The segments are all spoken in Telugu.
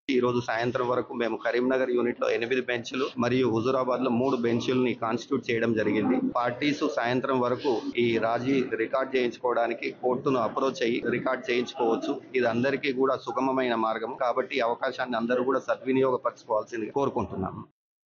ఈ రోజు సాయంత్రం వరకు మేము కరీంనగర్ యూనిట్ లో ఎనిమిది బెంచ్లు మరియు హుజురాబాద్ లో మూడు బెంచ్లని కాన్స్టిట్యూట్ చేయడం జరిగింది పార్టీస్ సాయంత్రం వరకు ఈ రాజీ రికార్డ్ చేయించుకోవడానికి కోర్టును అప్రోచ్ అయ్యి రికార్డ్ చేయించుకోవచ్చు ఇది అందరికీ కూడా సుగమమైన మార్గం కాబట్టి ఈ అవకాశాన్ని అందరూ కూడా సద్వినియోగపరచుకోవాల్సింది కోరుకుంటున్నాను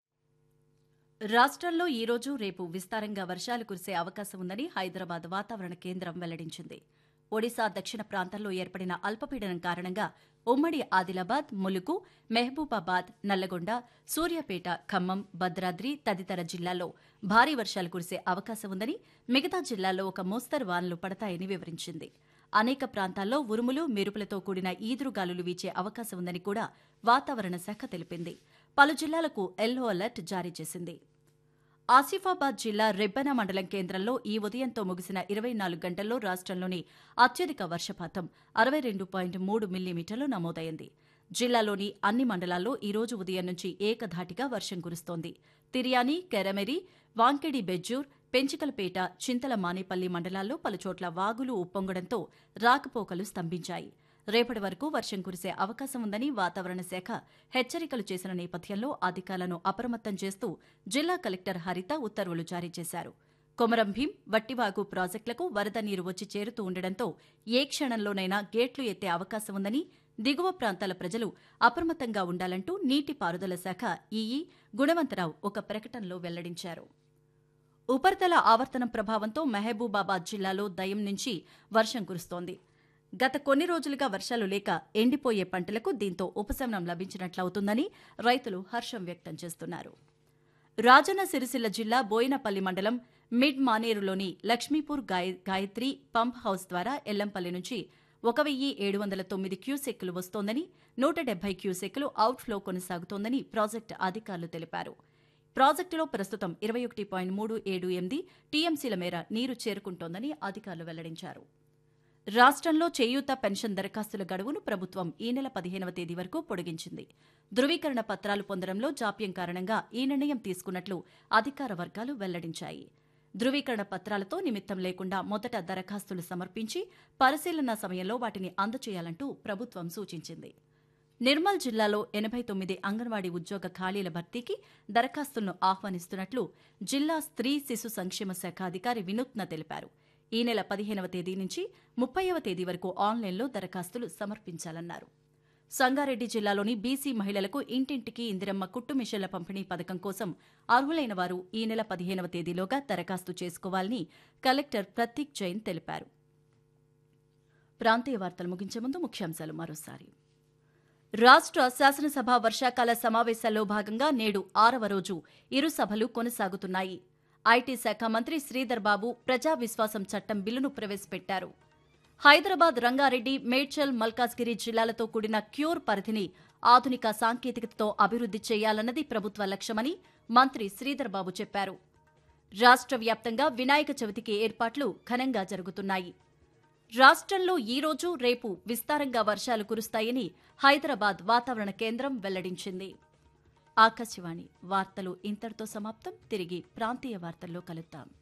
రాష్ట్రంలో ఈ రోజు రేపు విస్తారంగా వర్షాలు కురిసే అవకాశం ఉందని హైదరాబాద్ వాతావరణ కేంద్రం వెల్లడించింది ఒడిశా దక్షిణ ప్రాంతాల్లో ఏర్పడిన అల్పపీడనం కారణంగా ఉమ్మడి ఆదిలాబాద్ ములుగు మెహబూబాబాద్ నల్లగొండ సూర్యాపేట ఖమ్మం భద్రాద్రి తదితర జిల్లాల్లో భారీ వర్షాలు కురిసే అవకాశం ఉందని మిగతా జిల్లాల్లో ఒక మోస్తరు వానలు పడతాయని వివరించింది అనేక ప్రాంతాల్లో ఉరుములు మెరుపులతో కూడిన ఈదురుగాలులు వీచే అవకాశం ఉందని కూడా వాతావరణ శాఖ తెలిపింది పలు జిల్లాలకు ఎల్లో అలర్ట్ జారీ చేసింది ఆసిఫాబాద్ జిల్లా రెబ్బెన మండలం కేంద్రంలో ఈ ఉదయంతో ముగిసిన ఇరవై నాలుగు గంటల్లో రాష్ట్రంలోని అత్యధిక వర్షపాతం అరవై రెండు పాయింట్ మూడు మిల్లీమీటర్లు నమోదైంది జిల్లాలోని అన్ని మండలాల్లో ఈ రోజు ఉదయం నుంచి ఏకధాటిగా వర్షం కురుస్తోంది తిర్యాని కెరమెరి వాంకెడి బెజ్జూర్ పెంచికలపేట చింతల మానేపల్లి మండలాల్లో పలుచోట్ల వాగులు ఉప్పొంగడంతో రాకపోకలు స్తంభించాయి రేపటి వరకు వర్షం కురిసే అవకాశం ఉందని వాతావరణ శాఖ హెచ్చరికలు చేసిన నేపథ్యంలో అధికారులను అప్రమత్తం చేస్తూ జిల్లా కలెక్టర్ హరిత ఉత్తర్వులు జారీ చేశారు కొమరం భీం వట్టివాగు ప్రాజెక్టులకు వరద నీరు వచ్చి చేరుతూ ఉండడంతో ఏ క్షణంలోనైనా గేట్లు ఎత్తే అవకాశం ఉందని దిగువ ప్రాంతాల ప్రజలు అప్రమత్తంగా ఉండాలంటూ నీటిపారుదల శాఖ ఈఈ గుణవంతరావు ఒక ప్రకటనలో వెల్లడించారు ఉపరితల ఆవర్తనం ప్రభావంతో మహబూబాబాద్ జిల్లాలో దయం నుంచి వర్షం కురుస్తోంది గత కొన్ని రోజులుగా వర్షాలు లేక ఎండిపోయే పంటలకు దీంతో ఉపశమనం లభించినట్లవుతుందని రైతులు హర్షం వ్యక్తం చేస్తున్నారు రాజన్న సిరిసిల్ల జిల్లా బోయినపల్లి మండలం మిడ్ మానేరులోని లక్ష్మీపూర్ గాయ- గాయత్రి పంప్ హౌస్ ద్వారా ఎల్లంపల్లి నుంచి ఒక వెయ్యి ఏడు వందల తొమ్మిది క్యూసెక్కులు వస్తోందని నూట డెబ్బై క్యూసెక్కులు అవుట్ఫ్లో కొనసాగుతోందని ప్రాజెక్టు అధికారులు తెలిపారు ప్రాజెక్టులో ప్రస్తుతం ఇరవై ఒకటి పాయింట్ మూడు ఏడు ఎనిమిది టీఎంసీల మేర నీరు చేరుకుంటోందని అధికారులు వెల్లడించారు రాష్ట్రంలో చేయూత పెన్షన్ దరఖాస్తుల గడువును ప్రభుత్వం ఈ నెల పదిహేనవ తేదీ వరకు పొడిగించింది ధృవీకరణ పత్రాలు పొందడంలో జాప్యం కారణంగా ఈ నిర్ణయం తీసుకున్నట్లు అధికార వర్గాలు వెల్లడించాయి ధృవీకరణ పత్రాలతో నిమిత్తం లేకుండా మొదట దరఖాస్తులు సమర్పించి పరిశీలన సమయంలో వాటిని అందజేయాలంటూ ప్రభుత్వం సూచించింది నిర్మల్ జిల్లాలో ఎనభై తొమ్మిది అంగన్వాడీ ఉద్యోగ ఖాళీల భర్తీకి దరఖాస్తులను ఆహ్వానిస్తున్నట్లు జిల్లా స్త్రీ శిశు సంక్షేమ శాఖ అధికారి వినూత్న తెలిపారు ఈ నెల పదిహేనవ తేదీ నుంచి ముప్పైవ తేదీ వరకు ఆన్లైన్లో దరఖాస్తులు సమర్పించాలన్నారు సంగారెడ్డి జిల్లాలోని బీసీ మహిళలకు ఇంటింటికి ఇందిరమ్మ కుట్టు మిషన్ల పంపిణీ పథకం కోసం అర్హులైన వారు ఈ నెల పదిహేనవ తేదీలోగా దరఖాస్తు చేసుకోవాలని కలెక్టర్ ప్రతీక్ జైన్ తెలిపారు ప్రాంతీయ వార్తలు ముగించే ముందు ముఖ్యాంశాలు మరోసారి రాష్ట్ర శాసనసభ వర్షాకాల సమావేశాల్లో భాగంగా నేడు ఆరవ రోజు ఇరు సభలు కొనసాగుతున్నాయి ఐటీ శాఖ మంత్రి శ్రీధర్ బాబు ప్రజా విశ్వాసం చట్టం బిల్లును ప్రవేశపెట్టారు హైదరాబాద్ రంగారెడ్డి మేడ్చల్ మల్కాజ్గిరి జిల్లాలతో కూడిన క్యూర్ పరిధిని ఆధునిక సాంకేతికతతో అభివృద్ది చేయాలన్నది ప్రభుత్వ లక్ష్యమని మంత్రి శ్రీధర్ బాబు చెప్పారు రాష్ట్ర వ్యాప్తంగా వినాయక చవితికి ఏర్పాట్లు ఘనంగా జరుగుతున్నాయి రాష్ట్రంలో ఈ రోజు రేపు విస్తారంగా వర్షాలు కురుస్తాయని హైదరాబాద్ వాతావరణ కేంద్రం వెల్లడించింది ఆకాశవాణి వార్తలు ఇంతటితో సమాప్తం తిరిగి ప్రాంతీయ వార్తల్లో కలుద్దాం